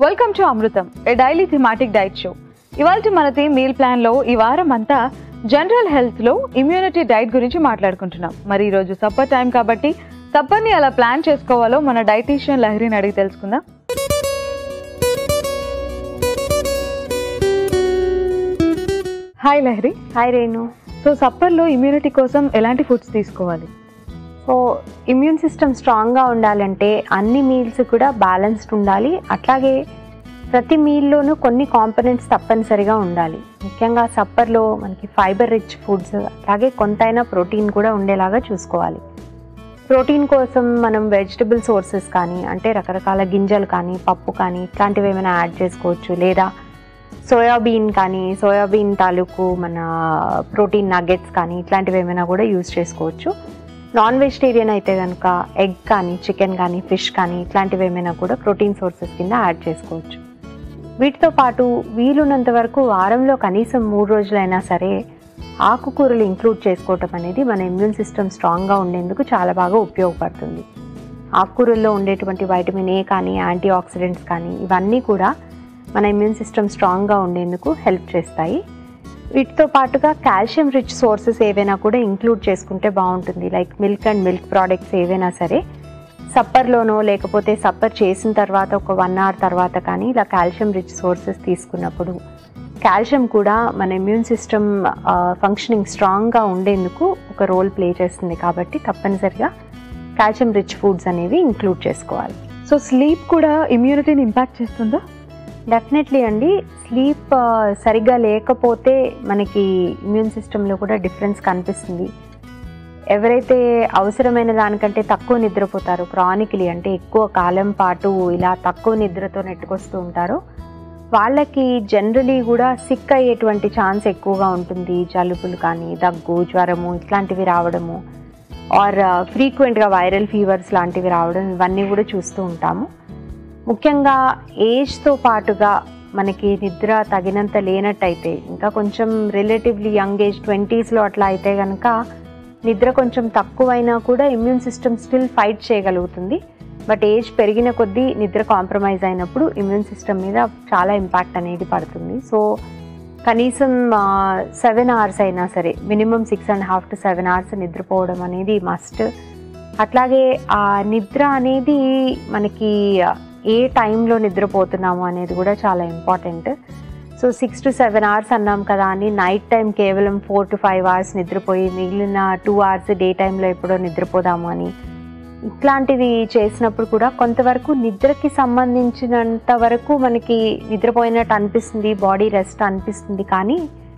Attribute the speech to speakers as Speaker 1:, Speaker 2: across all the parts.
Speaker 1: welcome to Amritam a daily thematic diet show ఇవాళ మన theme meal plan లో ఈ వారం అంతా జనరల్ హెల్త్ లో ఇమ్యూనిటీ డైట్ గురించి మాట్లాడుకుంటున్నాం మరి ఈ రోజు సప్పర్ టైం కాబట్టి సప్పర్ని ఎలా ప్లాన్ చేసుకోవాలో మన డైటీషియన్ లహరిని అడిగి తెలుసుకుందాం hi Lahari
Speaker 2: hi Renu
Speaker 1: so సప్పర్లో ఇమ్యూనిటీ కోసం ఎలాంటి ఫుడ్స్ తీసుకోవాలి
Speaker 2: సో ఇమ్యూన్ సిస్టమ్ స్ట్రాంగ్గా ఉండాలంటే అన్ని మీల్స్ కూడా బ్యాలెన్స్డ్ ఉండాలి అట్లాగే ప్రతి మీల్లోనూ కొన్ని కాంపనెంట్స్ తప్పనిసరిగా ఉండాలి ముఖ్యంగా సప్పర్లో మనకి ఫైబర్ రిచ్ ఫుడ్స్ అలాగే కొంతైనా ప్రోటీన్ కూడా ఉండేలాగా చూసుకోవాలి ప్రోటీన్ కోసం మనం వెజిటబుల్ సోర్సెస్ కానీ అంటే రకరకాల గింజలు కానీ పప్పు కానీ ఇట్లాంటివి ఏమైనా యాడ్ చేసుకోవచ్చు లేదా సోయాబీన్ కానీ సోయాబీన్ తాలూకు మన ప్రోటీన్ నగెట్స్ కానీ ఇట్లాంటివి ఏమైనా కూడా యూజ్ చేసుకోవచ్చు నాన్ వెజిటేరియన్ అయితే కనుక ఎగ్ కానీ చికెన్ కానీ ఫిష్ కానీ ఇట్లాంటివి ఏమైనా కూడా ప్రోటీన్ సోర్సెస్ కింద యాడ్ చేసుకోవచ్చు వీటితో పాటు వీలున్నంత వరకు వారంలో కనీసం మూడు రోజులైనా సరే ఆకుకూరలు ఇంక్లూడ్ చేసుకోవటం అనేది మన ఇమ్యూన్ సిస్టమ్ స్ట్రాంగ్గా ఉండేందుకు చాలా బాగా ఉపయోగపడుతుంది ఆకుకూరల్లో ఉండేటువంటి వైటమిన్ ఏ కానీ యాంటీ ఆక్సిడెంట్స్ కానీ ఇవన్నీ కూడా మన ఇమ్యూన్ సిస్టమ్ స్ట్రాంగ్గా ఉండేందుకు హెల్ప్ చేస్తాయి వీటితో పాటుగా కాల్షియం రిచ్ సోర్సెస్ ఏవైనా కూడా ఇంక్లూడ్ చేసుకుంటే బాగుంటుంది like milk and milk products ఏవైనా సరే సప్పర్లోనో లేకపోతే సప్పర్ చేసిన తర్వాత ఒక వన్ అవర్ తర్వాత కానీ ఇలా కాల్షియం రిచ్ సోర్సెస్ తీసుకున్నప్పుడు కాల్షియం కూడా మన ఇమ్యూన్ సిస్టమ్ ఫంక్షనింగ్ స్ట్రాంగ్గా ఉండేందుకు ఒక రోల్ ప్లే చేస్తుంది కాబట్టి తప్పనిసరిగా కాల్షియం రిచ్ ఫుడ్స్ అనేవి ఇంక్లూడ్ చేసుకోవాలి
Speaker 1: సో స్లీప్ కూడా ఇమ్యూనిటీని ఇంపాక్ట్ చేస్తుందా
Speaker 2: డెఫినెట్లీ అండి స్లీప్ సరిగ్గా లేకపోతే మనకి ఇమ్యూన్ సిస్టంలో కూడా డిఫరెన్స్ కనిపిస్తుంది ఎవరైతే అవసరమైన దానికంటే తక్కువ నిద్రపోతారో క్రానికలీ అంటే ఎక్కువ కాలం పాటు ఇలా తక్కువ నిద్రతో నెట్టుకొస్తూ ఉంటారో వాళ్ళకి జనరలీ కూడా సిక్ అయ్యేటువంటి ఛాన్స్ ఎక్కువగా ఉంటుంది జలుబులు కానీ దగ్గు జ్వరము ఇట్లాంటివి రావడము ఆర్ ఫ్రీక్వెంట్గా వైరల్ ఫీవర్స్ లాంటివి రావడం ఇవన్నీ కూడా చూస్తూ ఉంటాము ముఖ్యంగా ఏజ్తో పాటుగా మనకి నిద్ర తగినంత లేనట్టయితే ఇంకా కొంచెం రిలేటివ్లీ యంగ్ ఏజ్ ట్వంటీస్లో అట్లా అయితే కనుక నిద్ర కొంచెం తక్కువైనా కూడా ఇమ్యూన్ సిస్టమ్ స్టిల్ ఫైట్ చేయగలుగుతుంది బట్ ఏజ్ పెరిగిన కొద్దీ నిద్ర కాంప్రమైజ్ అయినప్పుడు ఇమ్యూన్ సిస్టమ్ మీద చాలా ఇంపాక్ట్ అనేది పడుతుంది సో కనీసం సెవెన్ అవర్స్ అయినా సరే minimum six and half to seven hours నిద్రపోవడం అనేది మస్ట్ అట్లాగే ఆ నిద్ర అనేది మనకి ఏ టైంలో నిద్రపోతున్నాము అనేది కూడా చాలా important so six to seven hours అన్నాం కదా అని నైట్ టైం కేవలం ఫోర్ టు ఫైవ్ అవర్స్ నిద్రపోయి మిగిలిన టూ అవర్స్ డే టైంలో ఎప్పుడో నిద్రపోదాము అని ఇట్లాంటివి చేసినప్పుడు కూడా కొంతవరకు నిద్రకి సంబంధించినంత వరకు మనకి నిద్రపోయినట్టు అనిపిస్తుంది బాడీ రెస్ట్ అనిపిస్తుంది కానీ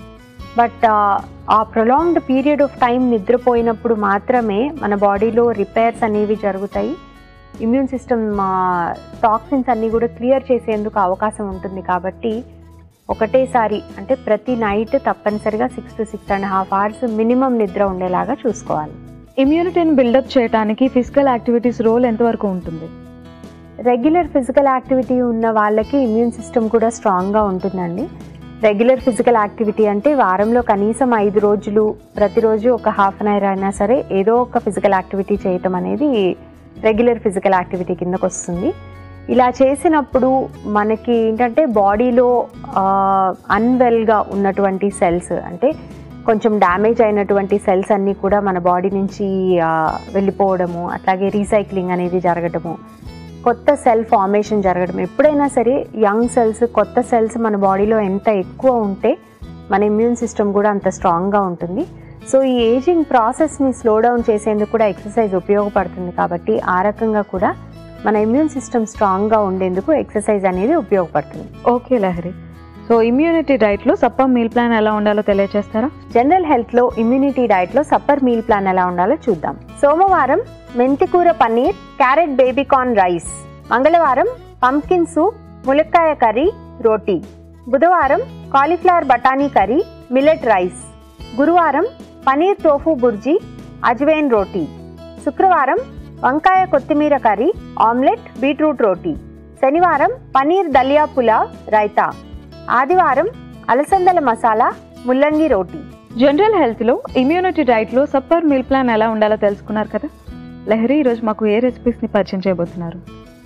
Speaker 2: బట్ ఆ ప్రొలాంగ్డ్ పీరియడ్ ఆఫ్ టైం నిద్రపోయినప్పుడు మాత్రమే మన బాడీలో రిపేర్స్ అనేవి జరుగుతాయి ఇమ్యూన్ సిస్టమ్ టాక్సిన్స్ అన్నీ కూడా క్లియర్ చేసేందుకు అవకాశం ఉంటుంది కాబట్టి ఒకటేసారి అంటే ప్రతి నైట్ తప్పనిసరిగా six to six and half hours minimum నిద్ర ఉండేలాగా చూసుకోవాలి
Speaker 1: ఇమ్యూనిటీని బిల్డప్ చేయడానికి ఫిజికల్ యాక్టివిటీస్ రోల్ ఎంతవరకు ఉంటుంది
Speaker 2: రెగ్యులర్ ఫిజికల్ యాక్టివిటీ ఉన్న వాళ్ళకి ఇమ్యూన్ సిస్టమ్ కూడా స్ట్రాంగ్గా ఉంటుందండి రెగ్యులర్ ఫిజికల్ యాక్టివిటీ అంటే వారంలో కనీసం ఐదు రోజులు ప్రతిరోజు ఒక హాఫ్ అన్ అవర్ అయినా సరే ఏదో ఒక ఫిజికల్ యాక్టివిటీ చేయటం అనేది రెగ్యులర్ ఫిజికల్ యాక్టివిటీ కిందకు వస్తుంది ఇలా చేసినప్పుడు మనకి ఏంటంటే బాడీలో అన్వెల్గా ఉన్నటువంటి సెల్స్ అంటే కొంచెం డ్యామేజ్ అయినటువంటి సెల్స్ అన్నీ కూడా మన బాడీ నుంచి ఆ, వెళ్ళిపోవడము అట్లాగే రీసైక్లింగ్ అనేది జరగడము కొత్త సెల్ ఫార్మేషన్ జరగడం ఎప్పుడైనా సరే యంగ్ సెల్స్ కొత్త సెల్స్ మన బాడీలో ఎంత ఎక్కువ ఉంటే మన ఇమ్యూన్ సిస్టమ్ కూడా అంత స్ట్రాంగ్గా ఉంటుంది సో ఈ ఏజింగ్ ప్రాసెస్ని స్లో డౌన్ చేసేందుకు కూడా ఎక్సర్సైజ్ ఉపయోగపడుతుంది కాబట్టి ఆ రకంగా కూడా మన ఇమ్యూన్ సిస్టమ్ స్ట్రాంగ్గా ఉండేందుకు ఎక్సర్సైజ్ అనేది ఉపయోగపడుతుంది
Speaker 1: ఓకే లహరి సో ఇమ్యూనిటీ డైట్లో సప్పర్ మీల్ ప్లాన్ ఎలా ఉండాలో తెలియజేస్తారా
Speaker 2: జనరల్ హెల్త్లో ఇమ్యూనిటీ డైట్లో సప్పర్ మీల్ ప్లాన్ ఎలా ఉండాలో చూద్దాం సోమవారం మెంతికూర పన్నీర్ క్యారెట్ బేబీకార్న్ రైస్ మంగళవారం పంకిన్ సూప్ ములక్కాయ కర్రీ రోటీ బుధవారం కాలీఫ్లవర్ బఠానీ కర్రీ మిల్లెట్ రైస్ గురువారం పనీర్ టోఫు బుర్జీ అజ్వైన్ రోటీ శుక్రవారం వంకాయ కొత్తిమీర కర్రీ ఆమ్లెట్ బీట్రూట్ రోటీ శనివారం పనీర్ దలియా పులావ్ రైతా ఆదివారం అలసందల మసాలా ముల్లంగి రోటీ
Speaker 1: జనరల్ హెల్త్లో ఇమ్యూనిటీ డైట్లో సప్పర్ మీల్ ప్లాన్ ఎలా ఉండాలో తెలుసుకున్నారు కదా లహరి ఈరోజు మాకు ఏ రెసిపీస్ని పరిచయం చేయబోతున్నారు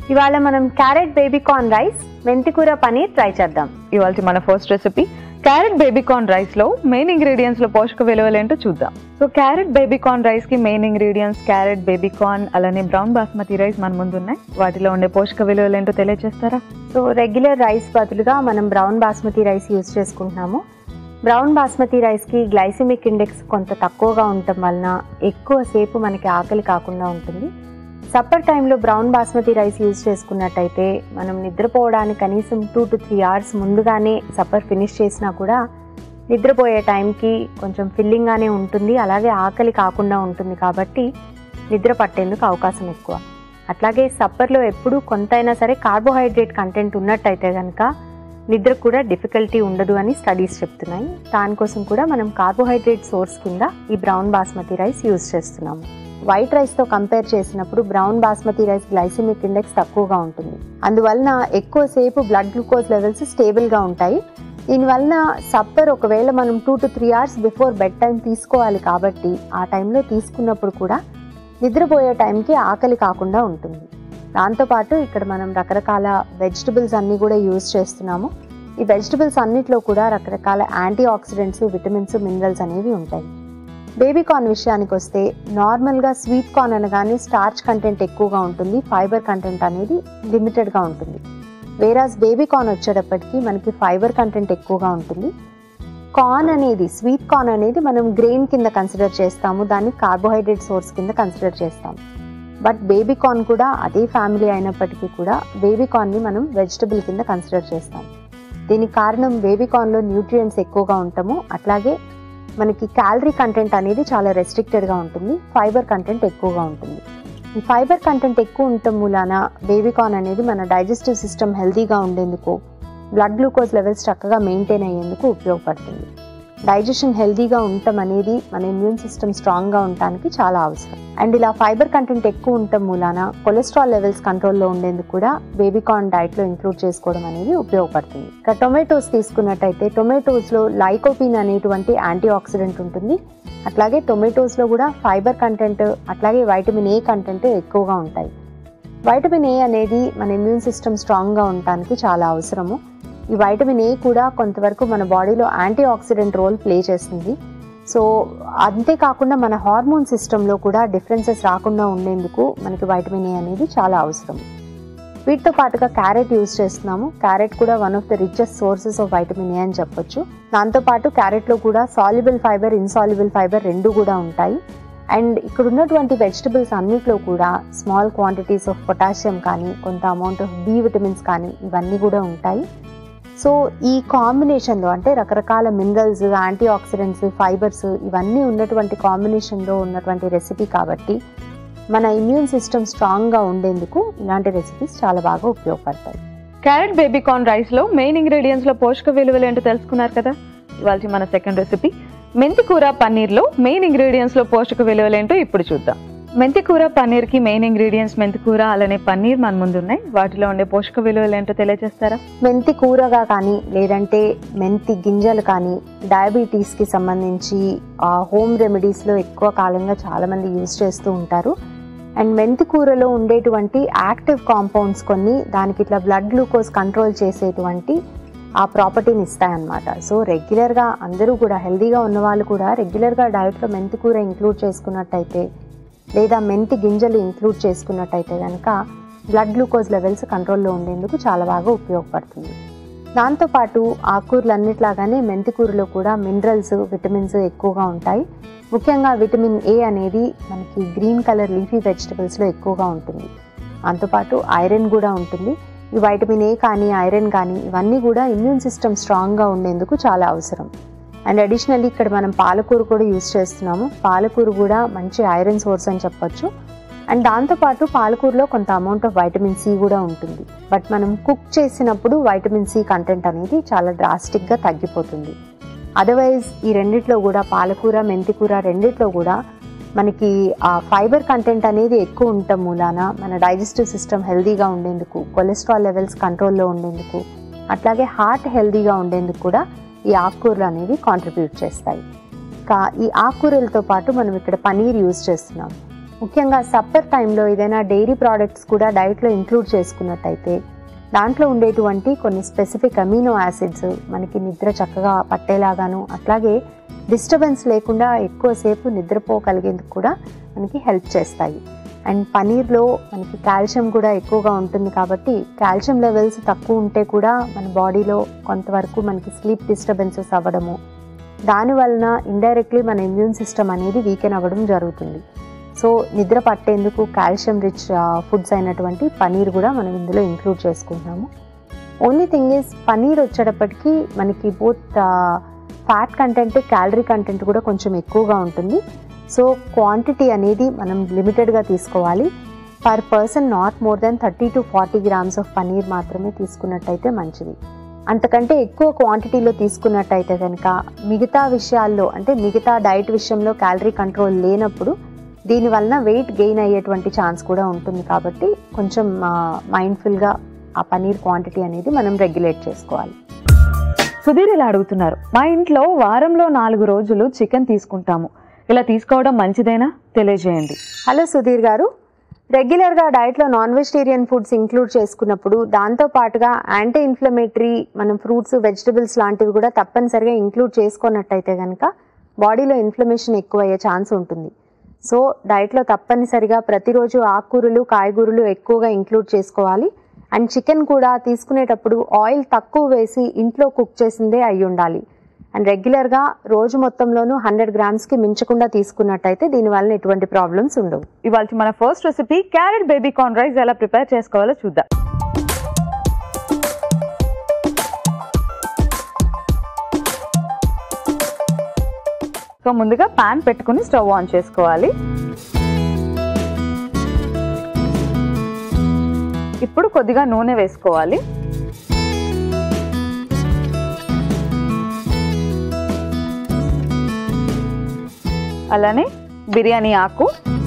Speaker 2: ఇవాళ మనం క్యారెట్ బేబీకార్న్ రైస్ మెంతికూర పనీర్ ట్రై చేద్దాం
Speaker 1: ఇవాళ మన first recipe carrot baby corn rice లో మెయిన్ ఇంగ్రీడియంట్స్ లో పోషక విలువలు ఏంటో చూద్దాం సో క్యారెట్ బేబీకార్న్ రైస్ కి మెయిన్ ఇంగ్రీడియంట్స్ క్యారెట్ బేబీకార్న్ అలానే బ్రౌన్ బాస్మతి రైస్ మన ముందు ఉన్నాయి వాటిలో ఉండే పోషక విలువలు ఏంటో తెలియజేస్తారా
Speaker 2: సో రెగ్యులర్ రైస్ బదులుగా మనం బ్రౌన్ బాస్మతి రైస్ యూస్ చేసుకుంటున్నాము బ్రౌన్ బాస్మతి రైస్కి గ్లైసిమిక్ ఇండెక్స్ కొంత తక్కువగా ఉండటం వలన ఎక్కువ సేపు మనకి ఆకలి కాకుండా ఉంటుంది సప్పర్ టైంలో బ్రౌన్ బాస్మతి రైస్ యూజ్ చేసుకున్నట్టయితే మనం నిద్రపోవడానికి కనీసం టూ టు త్రీ అవర్స్ ముందుగానే సప్పర్ ఫినిష్ చేసినా కూడా నిద్రపోయే టైంకి కొంచెం ఫిల్లింగ్గానే ఉంటుంది అలాగే ఆకలి కాకుండా ఉంటుంది కాబట్టి నిద్ర పట్టేందుకు అవకాశం ఎక్కువ అట్లాగే సప్పర్లో ఎప్పుడూ కొంతైనా సరే కార్బోహైడ్రేట్ కంటెంట్ ఉన్నట్టయితే కనుక నిద్ర కూడా డిఫికల్టీ ఉండదు అని స్టడీస్ చెప్తున్నాయి దానికోసం కూడా మనం కార్బోహైడ్రేట్ సోర్స్ కింద ఈ బ్రౌన్ బాస్మతి రైస్ యూజ్ చేస్తున్నాము వైట్ రైస్తో కంపేర్ చేసినప్పుడు brown basmati rice glycemic index తక్కువగా ఉంటుంది అందువలన ఎక్కువసేపు బ్లడ్ గ్లూకోజ్ లెవెల్స్ స్టేబుల్గా ఉంటాయి దీనివలన సప్పర్ ఒకవేళ మనం two to three hours before bed time తీసుకోవాలి కాబట్టి ఆ టైంలో తీసుకున్నప్పుడు కూడా నిద్రపోయే టైంకి ఆకలి కాకుండా ఉంటుంది దాంతోపాటు ఇక్కడ మనం రకరకాల వెజిటబుల్స్ అన్నీ కూడా యూజ్ చేస్తున్నాము ఈ వెజిటబుల్స్ అన్నిట్లో కూడా రకరకాల యాంటీ ఆక్సిడెంట్స్ విటమిన్స్ మినరల్స్ అనేవి ఉంటాయి బేబీ కార్న్ విషయానికి వస్తే నార్మల్గా స్వీట్ కార్న్ అనగానే స్టార్చ్ కంటెంట్ ఎక్కువగా ఉంటుంది ఫైబర్ కంటెంట్ అనేది లిమిటెడ్గా ఉంటుంది వేరాజ్ బేబీ కార్న్ వచ్చేటప్పటికి మనకి ఫైబర్ కంటెంట్ ఎక్కువగా ఉంటుంది కార్న్ అనేది స్వీట్ కార్న్ అనేది మనం గ్రెయిన్ కింద కన్సిడర్ చేస్తాము దాన్ని కార్బోహైడ్రేట్ సోర్స్ కింద కన్సిడర్ చేస్తాం బట్ బేబీ కార్న్ కూడా అదే ఫ్యామిలీ అయినప్పటికీ కూడా బేబీ కార్న్ని మనం వెజిటబుల్ కింద కన్సిడర్ చేస్తాం దీనికి కారణం బేబీ కార్న్లో న్యూట్రియంట్స్ ఎక్కువగా ఉంటాము అట్లాగే మనకి క్యాలరీ కంటెంట్ అనేది చాలా రెస్ట్రిక్టెడ్గా ఉంటుంది ఫైబర్ కంటెంట్ ఎక్కువగా ఉంటుంది ఈ ఫైబర్ కంటెంట్ ఎక్కువ ఉండటం మూలాన బేబీ కార్న్ అనేది మన డైజెస్టివ్ సిస్టమ్ హెల్తీగా ఉండేందుకు బ్లడ్ గ్లూకోజ్ లెవెల్స్ చక్కగా మెయింటైన్ అయ్యేందుకు ఉపయోగపడుతుంది డైజెషన్ హెల్తీగా ఉండటం అనేది మన ఇమ్యూన్ సిస్టమ్ స్ట్రాంగ్గా ఉండటానికి చాలా అవసరం అండ్ ఇలా ఫైబర్ కంటెంట్ ఎక్కువ ఉండటం మూలాన కొలెస్ట్రాల్ లెవెల్స్ కంట్రోల్లో ఉండేందుకు కూడా బేబీకార్న్ డైట్లో ఇంక్లూడ్ చేసుకోవడం అనేది ఉపయోగపడుతుంది ఇక టొమాటోస్ తీసుకున్నట్టయితే టొమాటోస్లో లైకోపిన్ అనేటువంటి యాంటీ ఆక్సిడెంట్ ఉంటుంది అట్లాగే టొమాటోస్లో కూడా ఫైబర్ కంటెంట్ అట్లాగే వైటమిన్ ఏ కంటెంట్ ఎక్కువగా ఉంటాయి వైటమిన్ ఏ అనేది మన ఇమ్యూన్ సిస్టమ్ స్ట్రాంగ్గా ఉండటానికి చాలా అవసరము ఈ వైటమిన్ ఏ కూడా కొంతవరకు మన బాడీలో యాంటీ ఆక్సిడెంట్ రోల్ ప్లే చేస్తుంది సో అంతేకాకుండా మన హార్మోన్ సిస్టంలో కూడా డిఫరెన్సెస్ రాకుండా ఉండేందుకు మనకి వైటమిన్ ఏ అనేది చాలా అవసరం వీటితో పాటుగా క్యారెట్ యూజ్ చేస్తున్నాము క్యారెట్ కూడా one of the richest sources of vitamin A అని చెప్పొచ్చు దాంతోపాటు క్యారెట్లో కూడా సాల్యుబుల్ ఫైబర్ ఇన్సాల్యుబుల్ ఫైబర్ రెండు కూడా ఉంటాయి అండ్ ఇక్కడ ఉన్నటువంటి వెజిటబుల్స్ అన్నిట్లో కూడా స్మాల్ క్వాంటిటీస్ ఆఫ్ పొటాషియం కానీ కొంత అమౌంట్ ఆఫ్ బి విటమిన్స్ కానీ ఇవన్నీ కూడా ఉంటాయి సో ఈ కాంబినేషన్లో అంటే రకరకాల మినరల్స్ యాంటీ ఆక్సిడెంట్స్ ఫైబర్స్ ఇవన్నీ ఉన్నటువంటి కాంబినేషన్లో ఉన్నటువంటి రెసిపీ కాబట్టి మన ఇమ్యూన్ సిస్టమ్ స్ట్రాంగ్గా ఉండేందుకు ఇలాంటి రెసిపీస్ చాలా బాగా ఉపయోగపడతాయి
Speaker 1: క్యారెట్ బేబీకార్న్ రైస్ లో మెయిన్ ఇంగ్రీడియంట్స్ లో పోషక విలువలు ఏంటో తెలుసుకున్నారు కదా ఇవాళ మన సెకండ్ రెసిపీ మెంతికూర పన్నీర్ లో మెయిన్ ఇంగ్రీడియంట్స్ లో పోషక విలువలు ఏంటో ఇప్పుడు చూద్దాం మెంతికూర పన్నీర్ కి మెయిన్ ఇంగ్రీడియంట్స్ మెంతికూర అలానే పన్నీర్ మన ముందు ఉన్నాయి వాటిలో ఉండే పోషక విలువలు ఏంటో తెలియజేస్తారా
Speaker 2: మెంతి కూరగా కానీ లేదంటే మెంతి గింజలు కానీ డయాబెటీస్కి సంబంధించి హోమ్ రెమెడీస్లో ఎక్కువ కాలంగా చాలామంది యూజ్ చేస్తూ ఉంటారు అండ్ మెంతి కూరలో ఉండేటువంటి యాక్టివ్ కాంపౌండ్స్ కొన్ని దానికి ఇట్లా బ్లడ్ గ్లూకోజ్ కంట్రోల్ చేసేటువంటి ఆ ప్రాపర్టీని ఇస్తాయన్నమాట సో రెగ్యులర్గా అందరూ కూడా హెల్తీగా ఉన్న వాళ్ళు కూడా రెగ్యులర్గా డైట్లో మెంతి కూర ఇంక్లూడ్ చేసుకున్నట్టయితే లేదా మెంతి గింజలు ఇంక్లూడ్ చేసుకున్నట్టయితే కనుక బ్లడ్ గ్లూకోజ్ లెవెల్స్ కంట్రోల్లో ఉండేందుకు చాలా బాగా ఉపయోగపడుతుంది దాంతోపాటు ఆకుకూరలన్నిట్లాగానే మెంతి కూరలో కూడా మినరల్స్ విటమిన్స్ ఎక్కువగా ఉంటాయి ముఖ్యంగా విటమిన్ ఏ అనేది మనకి గ్రీన్ కలర్ లీఫీ వెజిటబుల్స్లో ఎక్కువగా ఉంటుంది దాంతోపాటు ఐరన్ కూడా ఉంటుంది ఈ వైటమిన్ ఏ కానీ ఐరన్ కానీ ఇవన్నీ కూడా ఇమ్యూన్ సిస్టమ్ స్ట్రాంగ్గా ఉండేందుకు చాలా అవసరం అండ్ అడిషనల్లీ ఇక్కడ మనం పాలకూర కూడా యూస్ చేస్తున్నాము పాలకూర కూడా మంచి ఐరన్ సోర్స్ అని చెప్పొచ్చు అండ్ దాంతోపాటు పాలకూరలో కొంత అమౌంట్ ఆఫ్ వైటమిన్ సి కూడా ఉంటుంది బట్ మనం కుక్ చేసినప్పుడు వైటమిన్ సి కంటెంట్ అనేది చాలా డ్రాస్టిక్గా తగ్గిపోతుంది అదర్వైజ్ ఈ రెండిట్లో కూడా పాలకూర మెంతికూర రెండిట్లో కూడా మనకి ఆ ఫైబర్ కంటెంట్ అనేది ఎక్కువ ఉండటం మూలాన మన డైజెస్టివ్ సిస్టమ్ హెల్తీగా ఉండేందుకు కొలెస్ట్రాల్ లెవెల్స్ కంట్రోల్లో ఉండేందుకు అట్లాగే హార్ట్ హెల్తీగా ఉండేందుకు కూడా ఈ ఆకుకూరలు అనేవి కాంట్రిబ్యూట్ చేస్తాయి ఇంకా ఈ ఆకుకూరలతో పాటు మనం ఇక్కడ పనీర్ యూజ్ చేస్తున్నాం ముఖ్యంగా సప్పర్ టైంలో ఏదైనా డైరీ ప్రోడక్ట్స్ కూడా డైట్లో ఇంక్లూడ్ చేసుకున్నట్టయితే దాంట్లో ఉండేటువంటి కొన్ని స్పెసిఫిక్ అమీనో యాసిడ్స్ మనకి నిద్ర చక్కగా పట్టేలాగాను అట్లాగే డిస్టర్బెన్స్ లేకుండా ఎక్కువసేపు నిద్రపోగలిగేందుకు కూడా మనకి హెల్ప్ చేస్తాయి అండ్ పనీర్లో మనకి కాల్షియం కూడా ఎక్కువగా ఉంటుంది కాబట్టి కాల్షియం లెవెల్స్ తక్కువ ఉంటే కూడా మన బాడీలో కొంతవరకు మనకి స్లీప్ డిస్టర్బెన్సెస్ అవ్వడము దాని వలన ఇండైరెక్ట్లీ మన ఇమ్యూన్ సిస్టమ్ అనేది వీకెన్ అవ్వడం జరుగుతుంది సో నిద్ర పట్టేందుకు కాల్షియం రిచ్ ఫుడ్స్ అయినటువంటి పనీర్ కూడా మనం ఇందులో ఇంక్లూడ్ చేసుకుంటున్నాము ఓన్లీ థింగ్ ఈజ్ పనీర్ వచ్చేటప్పటికి మనకి both fat content calorie content కూడా కొంచెం ఎక్కువగా ఉంటుంది సో క్వాంటిటీ అనేది మనం లిమిటెడ్గా తీసుకోవాలి per person not more than thirty to forty grams of paneer మాత్రమే తీసుకున్నట్టయితే మంచిది అంతకంటే ఎక్కువ క్వాంటిటీలో తీసుకున్నట్టయితే కనుక మిగతా విషయాల్లో అంటే మిగతా డైట్ విషయంలో క్యాలరీ కంట్రోల్ లేనప్పుడు దీనివలన వెయిట్ గెయిన్ అయ్యేటువంటి ఛాన్స్ కూడా ఉంటుంది కాబట్టి కొంచెం మైండ్ఫుల్గా ఆ పనీర్ క్వాంటిటీ అనేది మనం రెగ్యులేట్ చేసుకోవాలి
Speaker 1: సుధీర్ ఇలా అడుగుతున్నారు మా ఇంట్లో వారంలో నాలుగు రోజులు చికెన్ తీసుకుంటాము ఇలా తీసుకోవడం మంచిదేనా తెలియజేయండి
Speaker 2: హలో సుధీర్ గారు రెగ్యులర్గా డైట్లో నాన్ వెజిటేరియన్ ఫుడ్స్ ఇంక్లూడ్ చేసుకున్నప్పుడు దాంతో పాటుగా యాంటీ ఇన్ఫ్లమేటరీ మనం ఫ్రూట్స్ వెజిటబుల్స్ లాంటివి కూడా తప్పనిసరిగా ఇంక్లూడ్ చేసుకున్నట్టయితే కనుక బాడీలో ఇన్ఫ్లమేషన్ ఎక్కువ అయ్యే ఛాన్స్ ఉంటుంది సో డైట్లో తప్పనిసరిగా ప్రతిరోజు ఆకుకూరలు కాయగూరలు ఎక్కువగా ఇంక్లూడ్ చేసుకోవాలి అండ్ చికెన్ కూడా తీసుకునేటప్పుడు ఆయిల్ తక్కువ వేసి ఇంట్లో కుక్ చేసిందే అయి ఉండాలి అండ్ రెగ్యులర్గా రోజు మొత్తంలోనూ హండ్రెడ్ గ్రామ్స్కి మించకుండా తీసుకున్నట్టయితే దీనివల్ల ఎటువంటి ప్రాబ్లమ్స్ ఉండవు
Speaker 1: ఇవాళ మన first recipe carrot baby corn rice ఎలా ప్రిపేర్ చేసుకోవాలో చూద్దాం సో ముందుగా పాన్ పెట్టుకుని స్టవ్ ఆన్ చేసుకోవాలి ఇప్పుడు కొద్దిగా నూనె వేసుకోవాలి అలానే బిర్యానీ ఆకు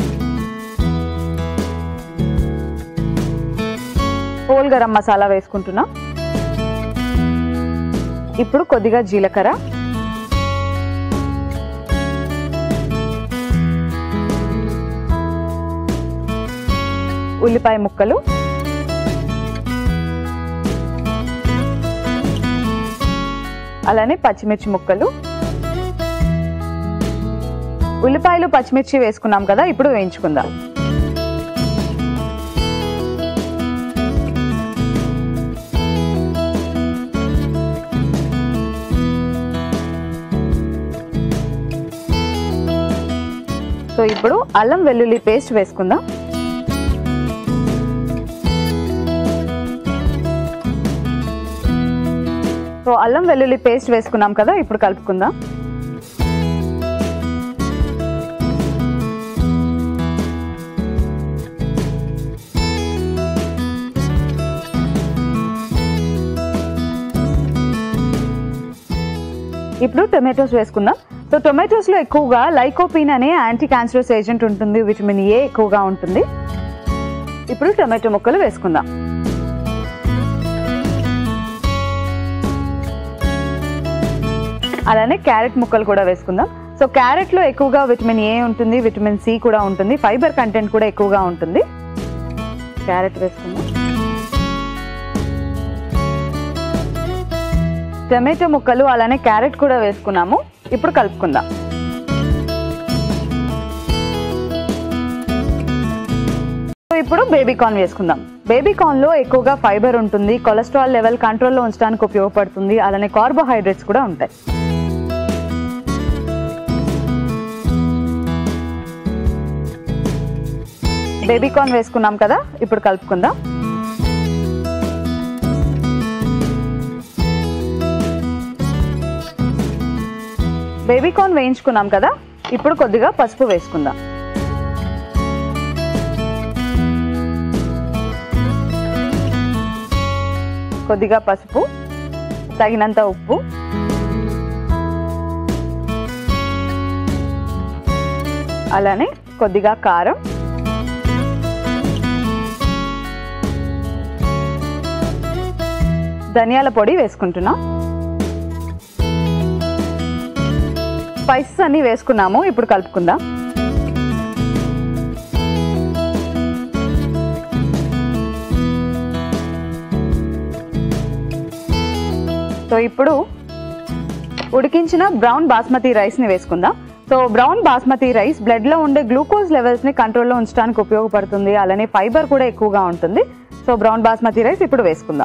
Speaker 1: హోల్ గరం మసాలా వేసుకుంటున్నాం ఇప్పుడు కొద్దిగా జీలకర్ర ఉల్లిపాయ ముక్కలు అలానే పచ్చిమిర్చి ముక్కలు ఉల్లిపాయలు పచ్చిమిర్చి వేసుకున్నాం కదా ఇప్పుడు వేయించుకుందాం సో ఇప్పుడు అల్లం వెల్లుల్లి పేస్ట్ వేసుకుందాం సో అల్లం వెల్లుల్లి పేస్ట్ వేసుకున్నాం కదా ఇప్పుడు కలుపుకుందాం ఇప్పుడు టొమాటోస్ వేసుకుందాం సో టొమాటోస్లో ఎక్కువగా లైకోపిన్ అనే యాంటీ క్యాన్సరస్ ఏజెంట్ ఉంటుంది విటమిన్ ఏ ఎక్కువగా ఉంటుంది ఇప్పుడు టొమాటో ముక్కలు వేసుకుందాం అలానే క్యారెట్ ముక్కలు కూడా వేసుకుందాం సో క్యారెట్లో ఎక్కువగా విటమిన్ ఏ ఉంటుంది విటమిన్ సి కూడా ఉంటుంది ఫైబర్ కంటెంట్ కూడా ఎక్కువగా ఉంటుంది క్యారెట్ వేసుకుందాం టమాటో ముక్కలు అలానే క్యారెట్ కూడా వేసుకున్నాము ఇప్పుడు కలుపుకుందాం సో ఇప్పుడు బేబీ కార్న్ వేసుకుందాం బేబీ కార్న్లో ఎక్కువగా ఫైబర్ ఉంటుంది కొలెస్ట్రాల్ లెవెల్ కంట్రోల్లో ఉంచడానికి ఉపయోగపడుతుంది అలానే కార్బోహైడ్రేట్స్ కూడా ఉంటాయి బేబీ కార్న్ వేసుకున్నాం కదా ఇప్పుడు కలుపుకుందాం బేబీ కార్న్ వేయించుకున్నాం కదా ఇప్పుడు కొద్దిగా పసుపు వేసుకుందాం కొద్దిగా పసుపు తగినంత ఉప్పు అలానే కొద్దిగా కారం ధనియాల పొడి వేసుకుంటున్నాం స్పైసెస్ అన్ని వేసుకున్నాము ఇప్పుడు కలుపుకుందాం సో ఇప్పుడు ఉడికించిన బ్రౌన్ బాస్మతి రైస్ని వేసుకుందాం సో బ్రౌన్ బాస్మతి రైస్ బ్లడ్లో ఉండే గ్లూకోజ్ లెవెల్స్ని కంట్రోల్లో ఉంచడానికి ఉపయోగపడుతుంది అలానే ఫైబర్ కూడా ఎక్కువగా ఉంటుంది సో బ్రౌన్ బాస్మతి రైస్ ఇప్పుడు వేసుకుందాం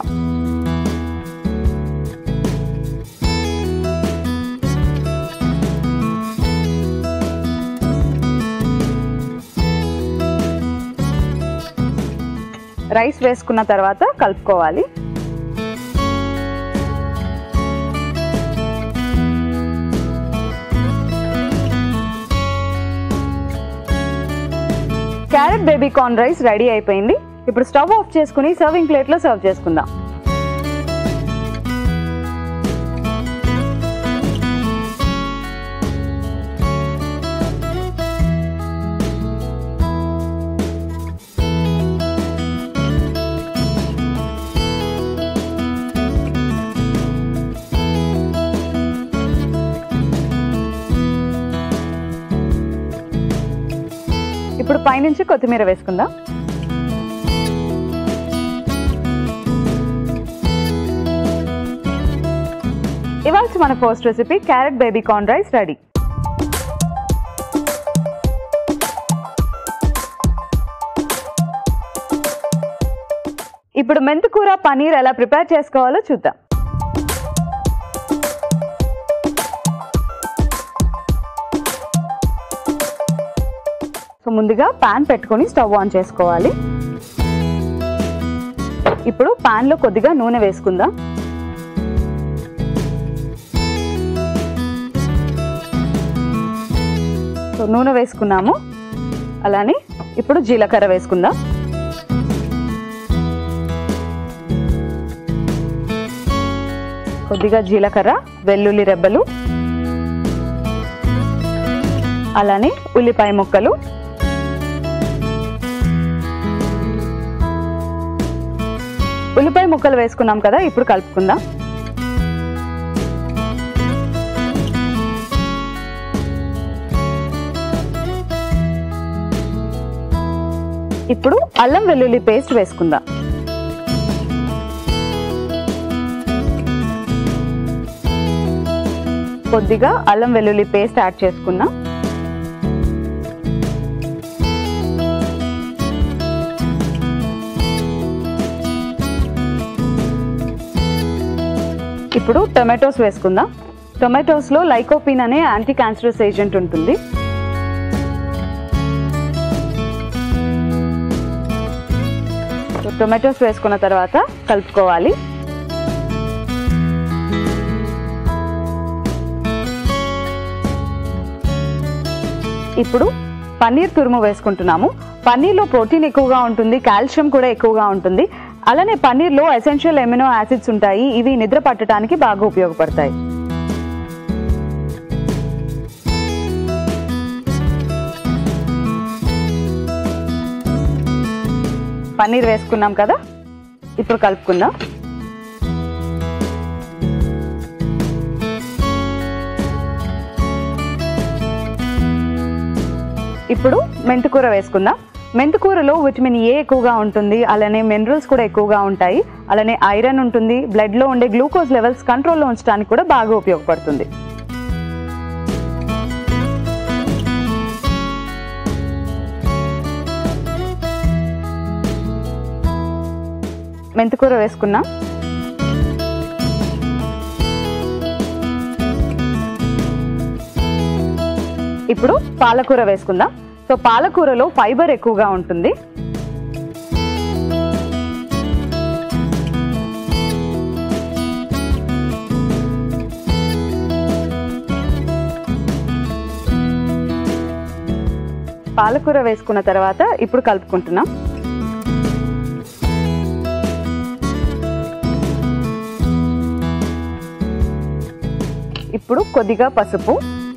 Speaker 1: రైస్ వేసుకున్న తర్వాత కలుపుకోవాలి carrot baby corn rice ready అయిపోయింది ఇప్పుడు స్టవ్ ఆఫ్ చేసుకుని సర్వింగ్ ప్లేట్లో సర్వ్ చేసుకుందాం ఇప్పుడు పైనుంచి కొత్తిమీర వేసుకుందాం ఇవాళ మన first recipe carrot baby corn rice ready ఇప్పుడు మెంతికూర పనీర్ ఎలా ప్రిపేర్ చేసుకోవాలో చూద్దాం సో ముందుగా పాన్ పెట్టుకొని స్టవ్ ఆన్ చేసుకోవాలి ఇప్పుడు పాన్లో కొద్దిగా నూనె వేసుకుందాం సో నూనె వేసుకున్నాము అలానే ఇప్పుడు జీలకర్ర వేసుకుందాం కొద్దిగా జీలకర్ర వెల్లుల్లి రెబ్బలు అలానే ఉల్లిపాయ ముక్కలు ఉల్లిపాయ ముక్కలు వేసుకున్నాం కదా ఇప్పుడు కలుపుకుందాం ఇప్పుడు అల్లం వెల్లుల్లి పేస్ట్ వేసుకుందాం కొద్దిగా అల్లం వెల్లుల్లి పేస్ట్ యాడ్ చేసుకున్నాం ఇప్పుడు టొమాటోస్ వేసుకుందాం టొమాటోస్లో లైకోపిన్ అనే యాంటీ క్యాన్సరస్ ఏజెంట్ ఉంటుంది సో టొమాటోస్ వేసుకున్న తర్వాత కలుపుకోవాలి ఇప్పుడు పన్నీర్ తురుము వేసుకుంటున్నాము పన్నీర్లో ప్రోటీన్ ఎక్కువగా ఉంటుంది కాల్షియం కూడా ఎక్కువగా ఉంటుంది అలానే పన్నీర్లో ఎసెన్షియల్ ఎమినో యాసిడ్స్ ఉంటాయి ఇవి నిద్ర పట్టడానికి బాగా ఉపయోగపడతాయి పన్నీర్ వేసుకున్నాం కదా ఇప్పుడు కలుపుకుందాం ఇప్పుడు మెంతికూర వేసుకుందాం మెంతికూరలో విటమిన్ ఏ ఎక్కువగా ఉంటుంది అలానే మినరల్స్ కూడా ఎక్కువగా ఉంటాయి అలానే ఐరన్ ఉంటుంది బ్లడ్లో ఉండే గ్లూకోజ్ లెవెల్స్ కంట్రోల్లో ఉంచడానికి కూడా బాగా ఉపయోగపడుతుంది మెంతికూర వేసుకున్నాం ఇప్పుడు పాలకూర వేసుకుందాం సో పాలకూరలో ఫైబర్ ఎక్కువగా ఉంటుంది పాలకూర వేసుకున్న తర్వాత ఇప్పుడు కలుపుకుంటున్నాం ఇప్పుడు కొద్దిగా పసుపు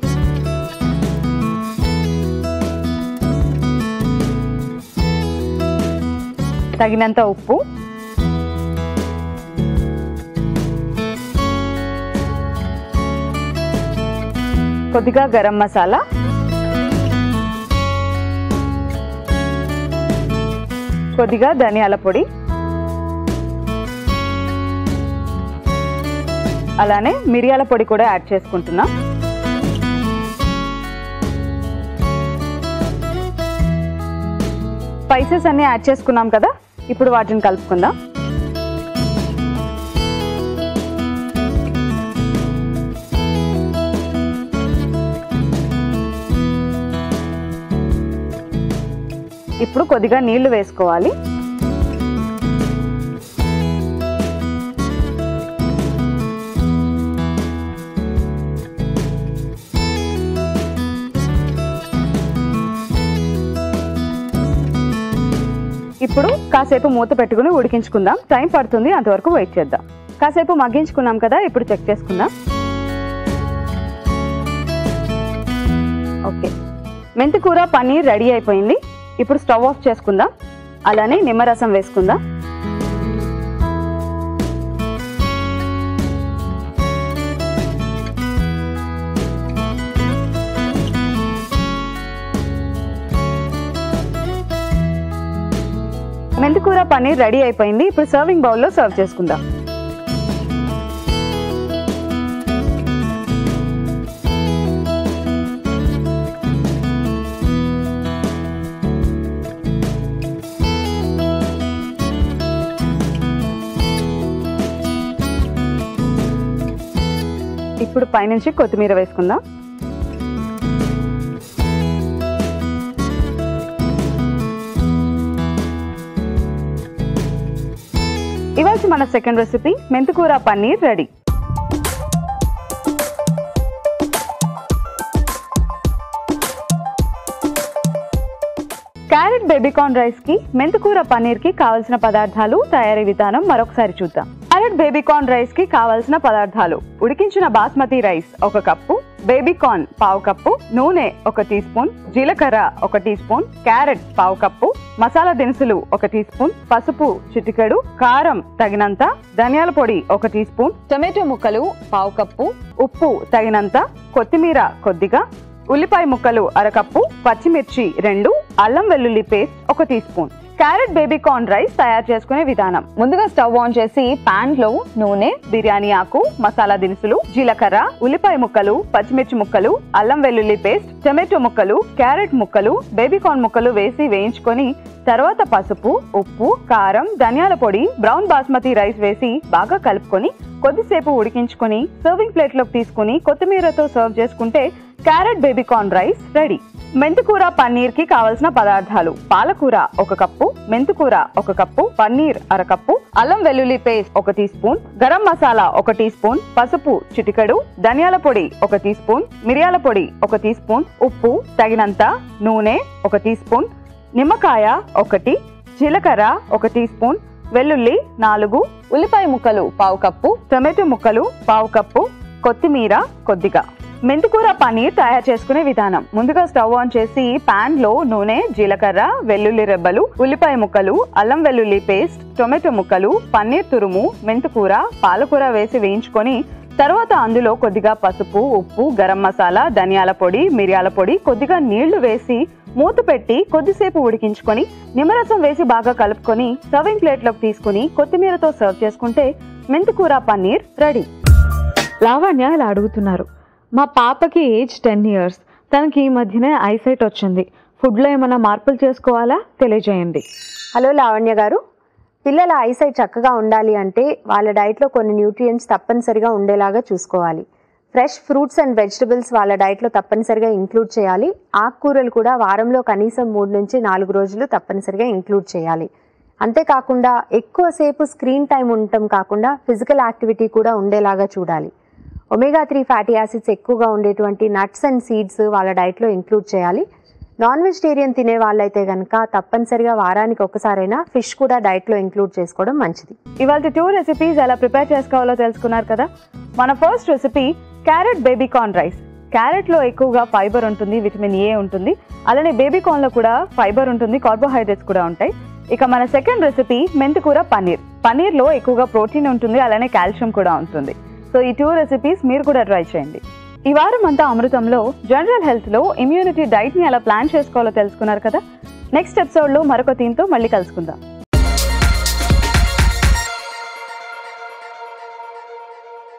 Speaker 1: తగినంత ఉప్పు కొద్దిగా గరం మసాలా కొద్దిగా ధనియాల పొడి అలానే మిరియాల పొడి కూడా యాడ్ చేసుకుంటున్నా స్పైసెస్ అన్ని యాడ్ చేసుకున్నాం కదా ఇప్పుడు వాటిని కలుపుకుందాం ఇప్పుడు కొద్దిగా నీళ్లు వేసుకోవాలి ఇప్పుడు కాసేపు మూత పెట్టుకుని ఉడికించుకుందాం టైం పడుతుంది అంతవరకు వెయిట్ చేద్దాం కాసేపు మగ్గించుకున్నాం కదా ఇప్పుడు చెక్ చేసుకుందాం ఓకే మెంతి కూర పన్నీర్ రెడీ అయిపోయింది ఇప్పుడు స్టవ్ ఆఫ్ చేసుకుందాం అలానే నిమ్మరసం వేసుకుందాం మెంతికూర పన్నీర్ రెడీ అయిపోయింది ఇప్పుడు సర్వింగ్ బౌల్లో సర్వ్ చేసుకుందాం ఇప్పుడు పైనుంచి కొత్తిమీర వేసుకుందాం ఇవాళ మన సెకండ్ రెసిపీ మెంతికూర paneer ready carrot baby corn rice కి మెంతికూర పన్నీర్ కి కావలసిన పదార్థాలు తయారీ విధానం మరొకసారి చూద్దాం క్యారెట్ బేబీకార్న్ రైస్ కి కావలసిన పదార్థాలు ఉడికించిన బాస్మతి రైస్ ఒక కప్పు బేబీకార్న్ పావు కప్పు నూనె ఒక టీ స్పూన్ జీలకర్ర ఒక టీ స్పూన్ క్యారెట్ పావు కప్పు మసాలా దినుసులు ఒక టీ స్పూన్ పసుపు చిటికెడు కారం తగినంత ధనియాల పొడి ఒక టీ స్పూన్ టొమాటో ముక్కలు పావు కప్పు ఉప్పు తగినంత కొత్తిమీర కొద్దిగా ఉల్లిపాయ ముక్కలు అరకప్పు పచ్చిమిర్చి రెండు అల్లం వెల్లుల్లి పేస్ట్ ఒక teaspoon carrot baby corn rice తయారు చేసుకునే విధానం ముందుగా స్టవ్ ఆన్ చేసి పాన్ లో నూనె బిర్యానీ ఆకు మసాలా దినుసులు జీలకర్ర ఉల్లిపాయ ముక్కలు పచ్చిమిర్చి ముక్కలు అల్లం వెల్లుల్లి పేస్ట్ టొమాటో ముక్కలు క్యారెట్ ముక్కలు బేబీ కార్న్ ముక్కలు వేసి వేయించుకొని తర్వాత పసుపు ఉప్పు కారం ధనియాల పొడి బ్రౌన్ బాస్మతి రైస్ వేసి బాగా కలుపుకొని కొద్దిసేపు ఉడికించుకొని సర్వింగ్ ప్లేట్ లోకి తీసుకుని కొత్తిమీరతో సర్వ్ చేసుకుంటే carrot baby corn rice ready మెంతికూర పన్నీర్ కి కావలసిన పదార్థాలు పాలకూర ఒక కప్పు మెంతికూర ఒక కప్పు పన్నీర్ అరకప్పు అల్లం వెల్లుల్లి పేస్ట్ ఒక టీ స్పూన్ గరం మసాలా ఒక టీ స్పూన్ పసుపు చిటికెడు ధనియాల పొడి ఒక టీ స్పూన్ మిరియాల పొడి ఒక టీ స్పూన్ ఉప్పు తగినంత నూనె ఒక టీ స్పూన్ నిమ్మకాయ ఒకటి జీలకర్ర ఒక టీ స్పూన్ వెల్లుల్లి నాలుగు ఉల్లిపాయ ముక్కలు పావు కప్పు టొమాటో ముక్కలు పావు కప్పు కొత్తిమీర కొద్దిగా మెంతికూర పన్నీర్ తయారు చేసుకునే విధానం ముందుగా స్టవ్ ఆన్ చేసి పాన్ లో నూనె జీలకర్ర వెల్లుల్లి రెబ్బలు ఉల్లిపాయ ముక్కలు అల్లం వెల్లుల్లి పేస్ట్ టొమాటో ముక్కలు పన్నీర్ తురుము మెంతికూర పాలకూర వేసి వేయించుకొని తర్వాత అందులో కొద్దిగా పసుపు ఉప్పు గరం మసాలా ధనియాల పొడి మిరియాల పొడి కొద్దిగా నీళ్లు వేసి మూత పెట్టి కొద్దిసేపు ఉడికించుకొని నిమ్మరసం వేసి బాగా కలుపుకొని సర్వింగ్ ప్లేట్లోకి తీసుకుని కొత్తిమీరతో సర్వ్ చేసుకుంటే మెంతికూర పన్నీర్ రెడీ లావణ్య ఇలా అడుగుతున్నారు మా పాపకి ఏజ్ టెన్ ఇయర్స్ తనకి ఈ మధ్యనే ఐసైట్ వచ్చింది ఫుడ్లో ఏమైనా మార్పులు చేసుకోవాలా తెలియజేయండి
Speaker 2: హలో లావణ్య గారు పిల్లల ఐసైట్ చక్కగా ఉండాలి అంటే వాళ్ళ డైట్లో కొన్ని న్యూట్రియంట్స్ తప్పనిసరిగా ఉండేలాగా చూసుకోవాలి ఫ్రెష్ ఫ్రూట్స్ అండ్ వెజిటబుల్స్ వాళ్ళ డైట్లో తప్పనిసరిగా ఇంక్లూడ్ చేయాలి ఆకుకూరలు కూడా వారంలో కనీసం మూడు నుంచి నాలుగు రోజులు తప్పనిసరిగా ఇంక్లూడ్ చేయాలి అంతేకాకుండా ఎక్కువసేపు స్క్రీన్ టైం ఉండటం కాకుండా ఫిజికల్ యాక్టివిటీ కూడా ఉండేలాగా చూడాలి ఒమేగా త్రీ ఫ్యాటీ యాసిడ్స్ ఎక్కువగా ఉండేటువంటి నట్స్ అండ్ సీడ్స్ వాళ్ళ డైట్లో ఇంక్లూడ్ చేయాలి నాన్ వెజిటేరియన్ తినే వాళ్ళైతే కనుక తప్పనిసరిగా వారానికి ఒకసారైనా ఫిష్ కూడా డైట్లో ఇంక్లూడ్ చేసుకోవడం మంచిది
Speaker 1: ఇవాళ టూ రెసిపీస్ ఎలా ప్రిపేర్ చేసుకోవాలో తెలుసుకున్నారు కదా మన first recipe carrot baby corn rice క్యారెట్లో ఎక్కువగా ఫైబర్ ఉంటుంది విటమిన్ ఏ ఉంటుంది అలానే బేబీ కార్న్లో కూడా ఫైబర్ ఉంటుంది కార్బోహైడ్రేట్స్ కూడా ఉంటాయి ఇక మన సెకండ్ రెసిపీ మెంతికూర పన్నీర్ పన్నీర్లో ఎక్కువగా ప్రోటీన్ ఉంటుంది అలానే కాల్షియం కూడా ఉంటుంది సో ఈ టూ రెసిపీస్ మీరు కూడా ట్రై చేయండి ఈ వారం అంతా అమృతంలో జనరల్ హెల్త్లో ఇమ్యూనిటీ డైట్ని ఎలా ప్లాన్ చేసుకోవాలో తెలుసుకున్నారు కదా నెక్స్ట్ ఎపిసోడ్లో మరొక థీమ్తో మళ్ళీ కలుసుకుందాం